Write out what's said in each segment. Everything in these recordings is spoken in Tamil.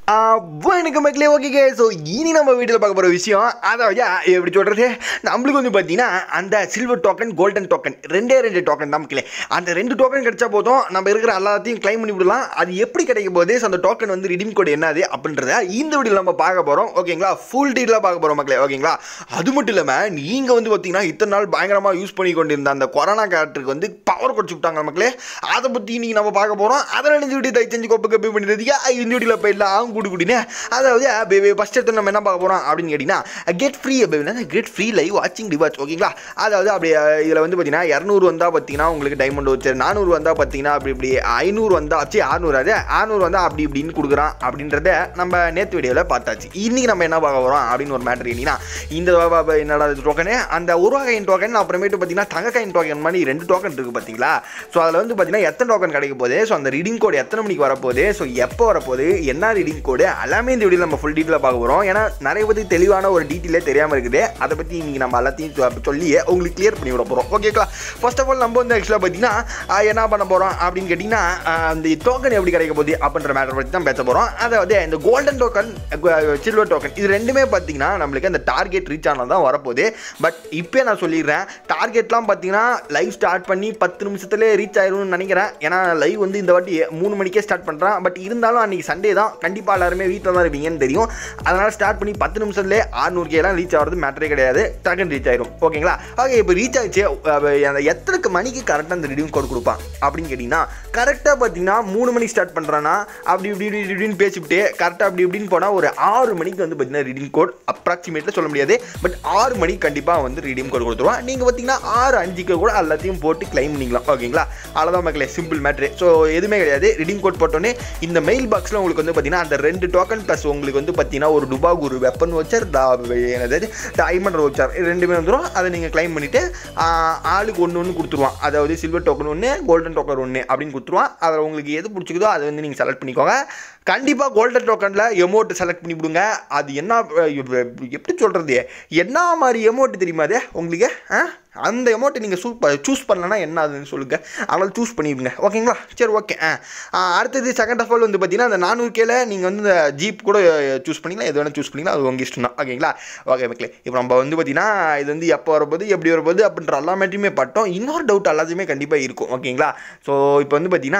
வணக்கம் மக்களே ஓகே ஸோ இனி நம்ம வீட்டில் பார்க்க போகிற விஷயம் அதாவது எப்படி சொல்கிறது நம்மளுக்கு வந்து பார்த்தீங்கன்னா அந்த சில்வர் டோக்கன் கோல்டன் டோக்கன் ரெண்டே ரெண்டு டோக்கன் தான் மக்களே அந்த ரெண்டு டோக்கன் கிடைச்சா போதும் நம்ம இருக்கிற எல்லாத்தையும் கிளைம் பண்ணி விடலாம் அது எப்படி கிடைக்கும் போது ஸோ அந்த டோக்கன் வந்து ரிடீம் கோட் என்னது அப்படின்றத இந்த வீடியோவில் நம்ம பார்க்க போகிறோம் ஓகேங்களா ஃபுல் டீட்டெயிலாக பார்க்க போகிறோம் மக்களே ஓகேங்களா அது மட்டும் இல்லாமல் நீங்கள் வந்து பார்த்தீங்கன்னா இத்தனை நாள் பயங்கரமாக யூஸ் பண்ணி கொண்டிருந்த அந்த கொரோனா கேரக்டருக்கு வந்து பவர் குறைச்சி விட்டாங்க மக்களே அதை பற்றி இன்னைக்கு நம்ம பார்க்க போகிறோம் அதை நினைஞ்சு விட்டு தயவு செஞ்சு கொப்பு கப்பி பண்ணிடுறதுக்கு இந்த வீடியோவில் போயிடலாம் கூடு கூடினே அதாவது பேபி ஃபஸ்ட் எடுத்து நம்ம என்ன பார்க்க போகிறோம் அப்படின்னு கேட்டிங்கன்னா கெட் ஃப்ரீ பேபினா கெட் ஃப்ரீ லைவ் வாட்சிங் டிவாச் ஓகேங்களா அதாவது அப்படி இதில் வந்து பார்த்தீங்கன்னா இரநூறு வந்தால் பார்த்தீங்கன்னா உங்களுக்கு டைமண்ட் வச்சு நானூறு வந்தால் பார்த்தீங்கன்னா அப்படி இப்படி ஐநூறு வந்தால் ஆச்சு ஆறுநூறு அது ஆறுநூறு வந்தால் அப்படி இப்படின்னு கொடுக்குறான் அப்படின்றத நம்ம நேற்று வீடியோவில் பார்த்தாச்சு இன்றைக்கி நம்ம என்ன பார்க்க போகிறோம் அப்படின்னு ஒரு மேட்ரு கேட்டிங்கன்னா இந்த வ- வ- என்னடா டோக்கனு அந்த ஒரு வகையின் டோக்கன் அப்புறமேட்டு பார்த்தீங்கன்னா தங்கக்காயின் டோக்கன் மாதிரி ரெண்டு டோக்கன் இருக்குது பார்த்தீங்களா ஸோ அதில் வந்து பார்த்தீங்கன்னா எத்தனை டோக்கன் கிடைக்க போகுது ஸோ அந்த ரீடிங் கோடு எத்தனை மணிக்கு வரப்போகுது ஸோ எப்போ வரப்போகுது என்ன ரீடிங் கோடு எல்லாமே இந்த வீடியோவில் நம்ம ஃபுல் டீட்டெயிலாக பார்க்க போகிறோம் ஏன்னா நிறைய பேருக்கு தெளிவான ஒரு டீட்டெயிலே தெரியாமல் இருக்குது அதை பற்றி இன்றைக்கி நம்ம எல்லாத்தையும் சொ- சொல்லியே உங்களுக்கு கிளியர் பண்ணி விட போகிறோம் ஓகேங்களா ஃபர்ஸ்ட் ஆஃப் ஆல் நம்ம வந்து ஆக்சுவலாக பார்த்தீங்கன்னா ஆஹ், என்ன பண்ண போகிறோம் அப்படின்னு கேட்டிங்கன்னா ஆஹ், அந்த டோக்கன் எப்படி கிடைக்க போகுது அப்படின்ற மேட்டர் பற்றி தான் பேச போகிறோம் அதாவது இந்த கோல்டன் டோக்கன் சில்வர் டோக்கன் இது ரெண்டுமே பார்த்தீங்கன்னா நம்மளுக்கு அந்த டார்கெட் ரீச் ஆனால் தான் வரப்போகுது பட் இப்போ நான் சொல்லிடுறேன் டார்கெட்லாம் பார்த்தீங்கன்னா லைவ் ஸ்டார்ட் பண்ணி பத்து நிமிஷத்துலேயே ரீச் ஆயிரும்னு நினைக்கிறேன் ஏன்னா லைவ் வந்து இந்த வாட்டி மூணு மணிக்கே ஸ்டார்ட் பண்ணுறேன் பட் இருந்தாலும் அன்றைக்கி சண்டே தான் கண்டிப்பாக எல்லாருமே வீட்டில் தான் இருப்பீங்கன்னு தெரியும் அதனால் ஸ்டார்ட் பண்ணி பத்து நிமிஷத்துலேயே ஆறுநூறு கேலாம் ரீச் ஆகிறது மேட்டரே கிடையாது டக்குன்னு ரீச் ஆயிரும் ஓகேங்களா ஓகே இப்போ ரீச் ஆயிடுச்சு அஹ் அந்த எத்தனைக்கு மணிக்கு கரெக்டாக அந்த ரிடியூம் கோட் கொடுப்பான் அப்படின்னு கேட்டிங்கன்னா கரெக்டாக பார்த்தீங்கன்னா மூணு மணிக்கு ஸ்டார்ட் பண்ணுறான்னா அப்படி இப்படி இப்படி இப்படின்னு பேசிவிட்டு கரெக்டாக அப்படி இப்படின்னு போனால் ஒரு ஆறு மணிக்கு வந்து பார்த்தீங்கன்னா ரீடிங் கோட் அப்ராக்சிமேட்டில் சொல்ல முடியாது பட் ஆறு மணிக்கு கண்டிப்பாக வந்து ரீடிங் கோட் கொடுத்துருவான் நீங்கள் பார்த்தீங்கன்னா ஆறு அஞ்சுக்கு கூட எல்லாத்தையும் போட்டு கிளைம் பண்ணிக்கலாம் ஓகேங்களா அவ்வளோதான் மக்களே சிம்பிள் மேட்ரு ஸோ எதுவுமே கிடையாது ரீடிங் கோட் போட்டோன்னே இந்த மெயில் பாக்ஸில் உங்களுக்கு வந்து பார்த்தீங்கன்னா அந்த ரெண்டு டோக்கன் ப்ளஸ் உங்களுக்கு வந்து பார்த்தீங்கன்னா ஒரு டுபாக் ஒரு வெப்பன் வச்சர் என்னது டைமண்ட் வச்சர் ரெண்டுமே வந்துடும் அதை நீங்கள் கிளைம் பண்ணிவிட்டு ஆளுக்கு ஒன்று ஒன்று கொடுத்துருவான் அதாவது சில்வர் டோக்கன் ஒன்று கோல்டன் டோக்கன் ஒன்று அப்படின்னு கொடுத்துருவான் அதில் உங்களுக்கு எது பிடிச்சிக்குதோ அதை வந்து நீங்கள் செலக்ட் பண்ணிக்கோங்க கண்டிப்பாக கோல்டன் டோக்கனில் எமௌண்ட் செலக்ட் பண்ணி விடுங்க அது என்ன அஹ், எப்படி சொல்கிறது என்ன மாதிரி எமௌண்ட் தெரியுமா அது உங்களுக்கு ஆ அந்த எமௌண்ட்டை நீங்கள் சூ சூஸ் பண்ணலன்னா என்ன அதுன்னு சொல்லுங்கள் அதனால் சூஸ் பண்ணிவிடுங்க ஓகேங்களா சரி ஓகே ஆ ஆ, அடுத்தது செகண்ட் ஆஃப் ஆல் வந்து பார்த்தீங்கன்னா அந்த நானூறு கேல நீங்கள் வந்து இந்த ஜீப் கூட சூஸ் பண்ணிக்கலாம் எது வேணால் சூஸ் பண்ணிக்கலாம் அது உங்கள் இஷ்டம் தான் ஓகேங்களா ஓகே மக்களே இப்போ நம்ம வந்து பார்த்தீங்கன்னா இது வந்து எப்போ வரப்போகுது எப்படி வரப்போகுது அப்படின்ற எல்லாமேட்டையுமே பட்டோம் இன்னொரு டவுட் எல்லாத்தையுமே கண்டிப்பாக இருக்கும் ஓகேங்களா ஸோ இப்போ வந்து பார்த்தீங்கன்னா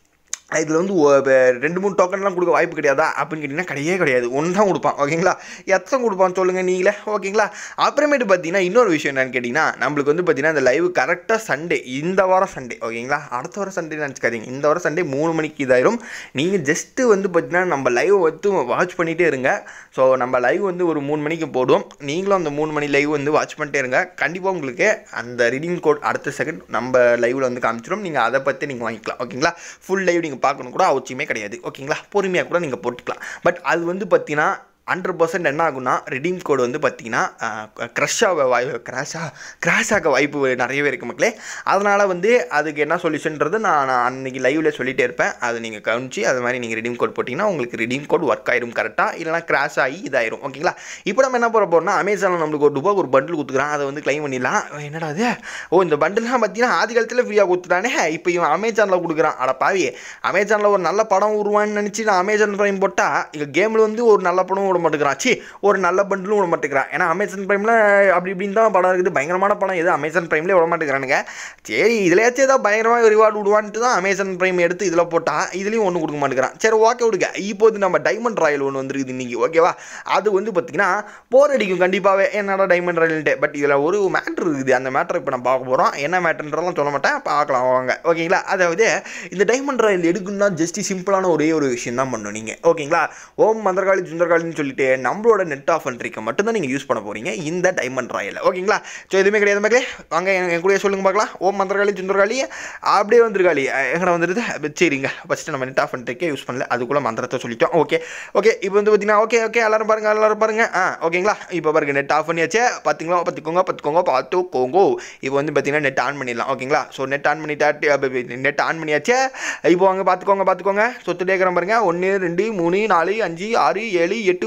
இதில் வந்து ஒ- இப்ப ரெண்டு மூணு டோக்கன்லாம் கொடுக்க வாய்ப்பு கிடையாதா அப்படின்னு கேட்டிங்கன்னா கிடையவே கிடையாது ஒன்று தான் கொடுப்பான் ஓகேங்களா எத்தனை கொடுப்பான்னு சொல்லுங்கள் நீங்களே ஓகேங்களா அப்புறமேட்டு பார்த்தீங்கன்னா இன்னொரு விஷயம் என்னன்னு கேட்டிங்கன்னா நம்மளுக்கு வந்து பார்த்தீங்கன்னா இந்த லைவ் கரெக்டாக சண்டே இந்த வாரம் சண்டே ஓகேங்களா அடுத்த வாரம் சண்டே நினச்சிக்காதீங்க இந்த வாரம் சண்டே மூணு மணிக்கு இதாயிரும் நீங்கள் ஜஸ்ட்டு வந்து பார்த்தீங்கன்னா நம்ம லைவ் வந்து வாட்ச் பண்ணிகிட்டே இருங்க ஸோ நம்ம லைவ் வந்து ஒரு மூணு மணிக்கு போடுவோம் நீங்களும் அந்த மூணு மணி லைவ் வந்து வாட்ச் பண்ணிட்டே இருங்க கண்டிப்பாக உங்களுக்கு அந்த ரீடிங் கோட் அடுத்த செகண்ட் நம்ம லைவில் வந்து காமிச்சிடும் நீங்கள் அதை பற்றி நீங்கள் வாங்கிக்கலாம் ஓகேங்களா ஃபுல் லைவ் நீங்கள் பார்க்கணும் கூட அவசியமே கிடையாது ஓகேங்களா பொறுமையாக கூட நீங்கள் போட்டுக்கலாம் பட் அது வந்து பார்த்தீங்கன்னா ஹண்ட்ரட் பர்சன்ட் என்ன ஆகும்னா ரிடீம் கோடு வந்து பார்த்தீங்கன்னா க்ரஷ் ஆக வாய் கிராஷாக கிராஷ் ஆக வாய்ப்பு நிறையவே இருக்குது மக்களே அதனால் வந்து அதுக்கு என்ன சொல்யூஷன்றது நான் நான் அன்றைக்கி லைவ்ல சொல்லிட்டே இருப்பேன் அதை நீங்கள் கவனிச்சு அது மாதிரி நீங்கள் ரிடீம் கோட் போட்டிங்கன்னா உங்களுக்கு ரிடீம் கோட் ஒர்க் ஆயிரும் கரெக்டாக இல்லைனா கிராஷ் ஆகி இதாயிரும் ஓகேங்களா இப்போ நம்ம என்ன போகிற போகிறோம்னா அமேசானில் நம்மளுக்கு ஒரு ரூபாய் ஒரு பண்டில் கொடுத்துக்கிறான் அதை வந்து க்ளைம் பண்ணிடலாம் என்னடா அது ஓ இந்த பண்டில்லாம் பார்த்தீங்கன்னா ஆதி காலத்தில் ஃப்ரீயாக கொடுத்துட்டானே இப்போ இவன் அமேசானில் கொடுக்குறான் அட பாவி அமேசானில் ஒரு நல்ல படம் உருவான்னு நினச்சி நான் அமேசான் ப்ரைம் போட்டால் இங்கே கேமில் வந்து ஒரு நல்ல படம் விட மாட்டேங்கிறான் சி ஒரு நல்ல பண்டிலும் விட மாட்டேங்கிறான் ஏன்னா அமேசான் ப்ரைமில் அப்படி இப்படின்னு தான் படம் இருக்குது பயங்கரமான படம் எது அமேசான் ப்ரைம்லேயே விட மாட்டேங்கிறானுங்க சரி இதுலையாச்சும் ஏதாவது பயங்கரமாக ரிவார்டு விடுவான்ட்டு தான் அமேசான் ப்ரைம் எடுத்து இதில் போட்டால் இதுலேயும் ஒன்றும் கொடுக்க மாட்டேங்கிறான் சரி ஓகே விடுங்க இப்போது நம்ம டைமண்ட் ராயல் ஒன்று வந்துருக்குது இன்றைக்கி ஓகேவா அது வந்து பார்த்திங்கன்னா போர் அடிக்கும் கண்டிப்பாகவே என்னடா டைமண்ட் ராயல்ட்டு பட் இதில் ஒரு மேட்ரு இருக்குது அந்த மேட்டரை இப்போ நான் பார்க்க போகிறோம் என்ன மேட்டர்ன்றதெல்லாம் சொல்ல மாட்டேன் பார்க்கலாம் வாங்க ஓகேங்களா அதாவது இந்த டைமண்ட் ராயல் எடுக்கணும்னா ஜஸ்ட் சிம்பிளான ஒரே ஒரு விஷயம் தான் பண்ணணும் நீங்கள் ஓகேங்களா ஓம் மந்திரகாளி சுந்தரகாளின்னு சொல்லிட்டு நம்மளோட நெட் ஆஃப் ட்ரிக்கை மட்டும் தான் நீங்கள் யூஸ் பண்ண போகிறீங்க இந்த டைமண்ட் ராயல் ஓகேங்களா ஸோ எதுவுமே கிடையாது மக்களே வாங்க என் என் கூடயே சொல்லுங்க பார்க்கலாம் ஓம் மந்திரகாளி சுந்தரகாளி அப்படியே வந்துருக்காளி எங்கட வந்துருது அப்ப சரிங்க ஃபஸ்ட்டு நம்ம நெட் ஆஃப் ட்ரிக்கே யூஸ் பண்ணல அதுக்குள்ளே மந்திரத்தை சொல்லிட்டோம் ஓகே ஓகே இப்போ வந்து பார்த்தீங்கன்னா ஓகே ஓகே எல்லாரும் பாருங்க எல்லாரும் பாருங்க ஆ ஓகேங்களா இப்போ பாருங்க நெட் ஆஃப் பண்ணியாச்சு பார்த்துங்களா பார்த்துக்கோங்க பார்த்துக்கோங்க பார்த்துக்கோங்க இப்போ வந்து பார்த்தீங்கன்னா நெட் ஆன் பண்ணிடலாம் ஓகேங்களா ஸோ நெட் ஆன் பண்ணிட்டா நெட் ஆன் பண்ணியாச்சு இப்போ வாங்க பார்த்துக்கோங்க பார்த்துக்கோங்க சொத்து டேக்கிறோம் பாருங்க ஒன்று ரெண்டு மூணு நாலு அஞ்சு ஆறு ஏழு எட்டு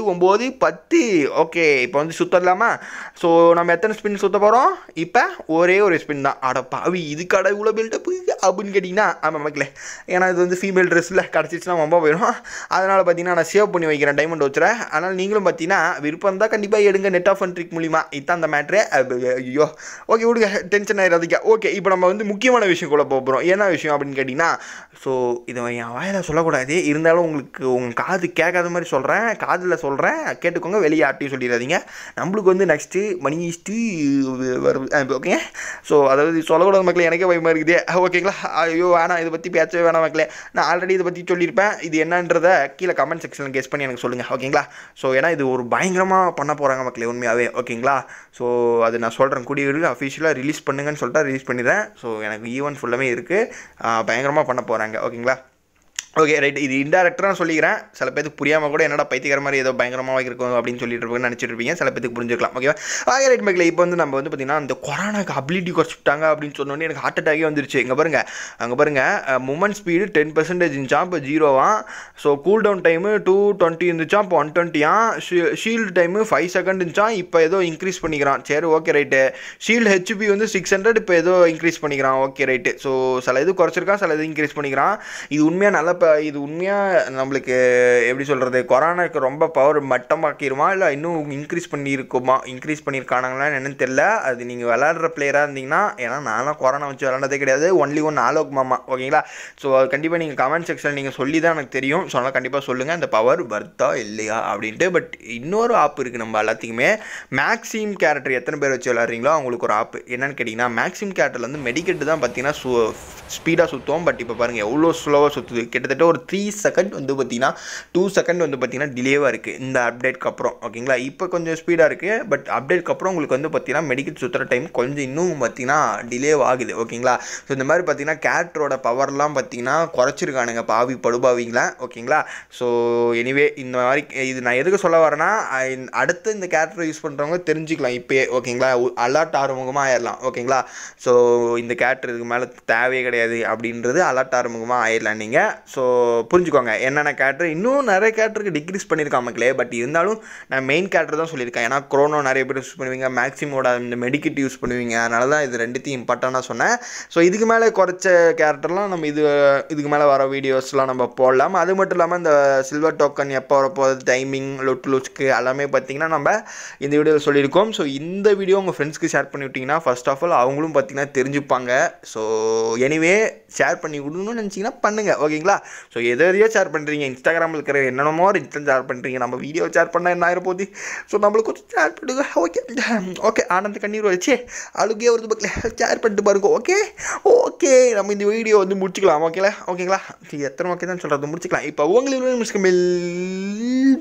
ஒம்பது பத்து ஓகே இப்போ வந்து சுத்தலாமா ஸோ நம்ம எத்தனை ஸ்பின் சுத்த போகிறோம் இப்போ ஒரே ஒரு ஸ்பின் தான் அட பாவி இது கடை இவ்வளோ பில்டப் அப்படின்னு கேட்டிங்கன்னா ஆமாம் மக்களே ஏன்னா இது வந்து ஃபீமேல் ட்ரெஸ்ஸில் கிடச்சிச்சுன்னா ரொம்ப போயிடும் அதனால் பார்த்தீங்கன்னா நான் சேவ் பண்ணி வைக்கிறேன் டைமண்ட் வச்சுறேன் அதனால் நீங்களும் பார்த்தீங்கன்னா விருப்பம் தான் கண்டிப்பாக எடுங்க நெட் ஆஃப் அண்ட் ட்ரிக் மூலிமா இதுதான் அந்த மேட்ரு ஐயோ ஓகே விடுங்க டென்ஷன் ஆயிடாதீங்க ஓகே இப்போ நம்ம வந்து முக்கியமான விஷயம் கூட போக போகிறோம் என்ன விஷயம் அப்படின்னு கேட்டிங்கன்னா ஸோ இதை என் வாயில் சொல்லக்கூடாது இருந்தாலும் உங்களுக்கு உங்கள் காது கேட்காத மாதிரி சொல்கிறேன் காதில் சொல்கிறேன் கேட்டுக்கோங்க வெளியே யார்ட்டையும் சொல்லிடாதீங்க நம்மளுக்கு வந்து நெக்ஸ்ட்டு மணி ஈஸ்ட்டு வருது ஓகே ஸோ அதாவது சொல்லக்கூடாத மக்களே எனக்கே பயமாக இருக்குது ஓகேங்களா ஐயோ வேணாம் இதை பற்றி பேசவே வேணாம் மக்களே நான் ஆல்ரெடி இதை பற்றி சொல்லியிருப்பேன் இது என்னன்றதை கீழே கமெண்ட் செக்ஷனில் கெஸ் பண்ணி எனக்கு சொல்லுங்கள் ஓகேங்களா ஸோ ஏன்னா இது ஒரு பயங்கரமாக பண்ண போகிறாங்க மக்களே உண்மையாகவே ஓகேங்களா ஸோ அது நான் சொல்கிறேன் கூடிய விரைவில் அஃபிஷியலாக ரிலீஸ் பண்ணுங்கன்னு சொல்லிட்டு ரிலீஸ் பண்ணிடுறேன் ஸோ எனக்கு ஈவெண்ட் ஃபுல்லாமே இருக்குது பயங்கரமாக பண்ண போகிறாங்க ஓகேங்களா ஓகே ரைட் இது இன்டெரக்டராக சொல்லிக்கிறேன் சில பேருக்கு புரியாமல் கூட என்னடா பைத்தியக்கார மாதிரி ஏதோ பயங்கரமாக இருக்கும் அப்படின்னு சொல்லிட்டு இருப்பீங்கன்னு நினச்சிட்டு இருப்பீங்க சில பேருக்கு புரிஞ்சுக்கலாம் ஓகேவா ஆகே ரைட் மக்களே இப்போ வந்து நம்ம வந்து பார்த்திங்கன்னா அந்த கொரோனாக்கு அபிலிட்டி குறைச்சிட்டாங்க அப்படின்னு சொன்னோன்னே எனக்கு ஹார்ட் அட்டாகே வந்துருச்சு இங்கே பாருங்கள் அங்கே பாருங்கள் மூமெண்ட் ஸ்பீடு டென் பர்சன்டேஜ் இருந்துச்சா இப்போ ஜீரோவா so cool down time two twenty இருந்துச்சா இப்போ ஒன் டுவெண்ட்டியா ஷீல்டு டைமு ஃபைவ் செகண்ட் இருந்துச்சா இப்போ ஏதோ இன்க்ரீஸ் பண்ணிக்கிறான் சரி ஓகே ரைட்டு ஷீல்டு ஹெச்பி வந்து சிக்ஸ் ஹண்ட்ரட் இப்போ ஏதோ இன்க்ரீஸ் பண்ணிக்கிறான் ஓகே ரைட்டு ஸோ சில இது குறைச்சிருக்கான் சில இது இன்க்ரீஸ் பண்ணிக்கிறான் இது உண்மையாக நல்ல இப்போ இது உண்மையாக நம்மளுக்கு எப்படி சொல்கிறது கொரோனாக்கு ரொம்ப பவர் மட்டமாக்கிடுமா இல்லை இன்னும் இன்க்ரீஸ் பண்ணியிருக்குமா இன்க்ரீஸ் பண்ணியிருக்கானுங்களா என்னன்னு தெரில அது நீங்கள் விளாட்ற பிளேயராக இருந்தீங்கன்னா ஏன்னா நான்லாம் கொரோனா வச்சு விளாண்டதே கிடையாது ஒன்லி ஒன் ஆலோக் மாமா ஓகேங்களா ஸோ அது கண்டிப்பாக நீங்கள் கமெண்ட் செக்ஷனில் நீங்கள் சொல்லி தான் எனக்கு தெரியும் ஸோ அதனால் கண்டிப்பாக சொல்லுங்கள் அந்த பவர் வர்த்தா இல்லையா அப்படின்ட்டு பட் இன்னொரு ஆப் இருக்குது நம்ம எல்லாத்துக்குமே மேக்ஸிம் கேரக்டர் எத்தனை பேர் வச்சு விளாட்றீங்களோ அவங்களுக்கு ஒரு ஆப் என்னன்னு கேட்டிங்கன்னா மேக்ஸிம் கேரக்டரில் வந்து மெடிக்கெட்டு தான் பார்த்தீங்கன்னா சு ஸ்பீடாக சுற்றுவோம் பட் இப்போ பாருங்கள் எவ்வளோ ஸ்லோவாக சுற்றுது கிட்டத்தட்ட ஒரு த்ரீ செகண்ட் வந்து பார்த்தீங்கன்னா டூ செகண்ட் வந்து பார்த்தீங்கன்னா டிலேவாக இருக்குது இந்த அப்டேட்க்கு அப்புறம் ஓகேங்களா இப்போ கொஞ்சம் ஸ்பீடாக இருக்குது பட் அப்டேட்க்கு அப்புறம் உங்களுக்கு வந்து பார்த்தீங்கன்னா மெடிக்கல் சுற்றுற டைம் கொஞ்சம் இன்னும் பார்த்தீங்கன்னா டிலே ஆகுது ஓகேங்களா ஸோ இந்த மாதிரி பார்த்தீங்கன்னா கேரக்டரோட பவர்லாம் பார்த்தீங்கன்னா குறைச்சிருக்கானுங்க பாவி படுபாவிங்களா ஓகேங்களா ஸோ எனிவே இந்த மாதிரி இது நான் எதுக்கு சொல்ல வரேன்னா அஹ் அடுத்து இந்த கேரக்டர் யூஸ் பண்ணுறவங்க தெரிஞ்சுக்கலாம் இப்போயே ஓகேங்களா அலர்ட் ஆறுமுகமாக ஆயிடலாம் ஓகேங்களா ஸோ இந்த கேரக்டர் இதுக்கு மேலே தேவையே கிடையாது அப்படின்றது அலர்ட் ஆறுமுகமாக ஆயிடலாம் நீங்கள் ஸோ புரிஞ்சுக்கோங்க என்னென்ன கேரக்டர் இன்னும் நிறைய கேரக்டருக்கு டிக்ரீஸ் பண்ணியிருக்கான் மக்களே பட் இருந்தாலும் நான் மெயின் கேரக்டர் தான் சொல்லியிருக்கேன் ஏன்னா க்ரோனோ நிறைய பேர் யூஸ் பண்ணுவீங்க மேக்ஸிமோட இந்த மெடிக்கிட் யூஸ் பண்ணுவீங்க அதனால தான் இது ரெண்டுத்தையும் இம்பார்ட்டண்ட்டாக சொன்னேன் ஸோ இதுக்கு மேலே குறைச்ச கேரக்டர்லாம் நம்ம இது இதுக்கு மேலே வர வீடியோஸ்லாம் நம்ம போடலாம் அது மட்டும் இல்லாமல் இந்த சில்வர் டோக்கன் எப்போ வரப்போகுது டைமிங் லொட் லூஸ்க்கு எல்லாமே பார்த்தீங்கன்னா நம்ம இந்த வீடியோவில் சொல்லியிருக்கோம் ஸோ இந்த வீடியோ உங்கள் ஃப்ரெண்ட்ஸ்க்கு ஷேர் பண்ணி விட்டிங்கன்னா ஃபர்ஸ்ட் ஆஃப் ஆல் அவங்களும் பார்த்தீங்கன்னா தெரிஞ்சுப்பாங்க ஸோ எனிவே ஷேர் பண்ணி விடணும்னு நினச்சிங்கன்னா பண்ணுங்கள் ஓகேங்களா ஸோ எதை எதையோ ஷேர் பண்ணுறீங்க இன்ஸ்டாகிராமில் இருக்கிற என்னென்னமோ இன்ஸ்டா ஷேர் பண்ணுறீங்க நம்ம வீடியோ ஷேர் பண்ணால் என்ன ஆயிரம் போகுது ஸோ நம்மளுக்கு கொஞ்சம் ஷேர் பண்ணுங்க ஓகே ஓகே ஆனந்த கண்ணீர் வச்சு அழுகே வருது பக்கத்தில் ஷேர் பண்ணிட்டு பாருங்க ஓகே ஓகே நம்ம இந்த வீடியோ வந்து முடிச்சுக்கலாம் ஓகேங்களா ஓகேங்களா எத்தனை ஓகே தான் சொல்கிறது முடிச்சுக்கலாம் இப்போ உங்களுக்கு மிஸ்கமில்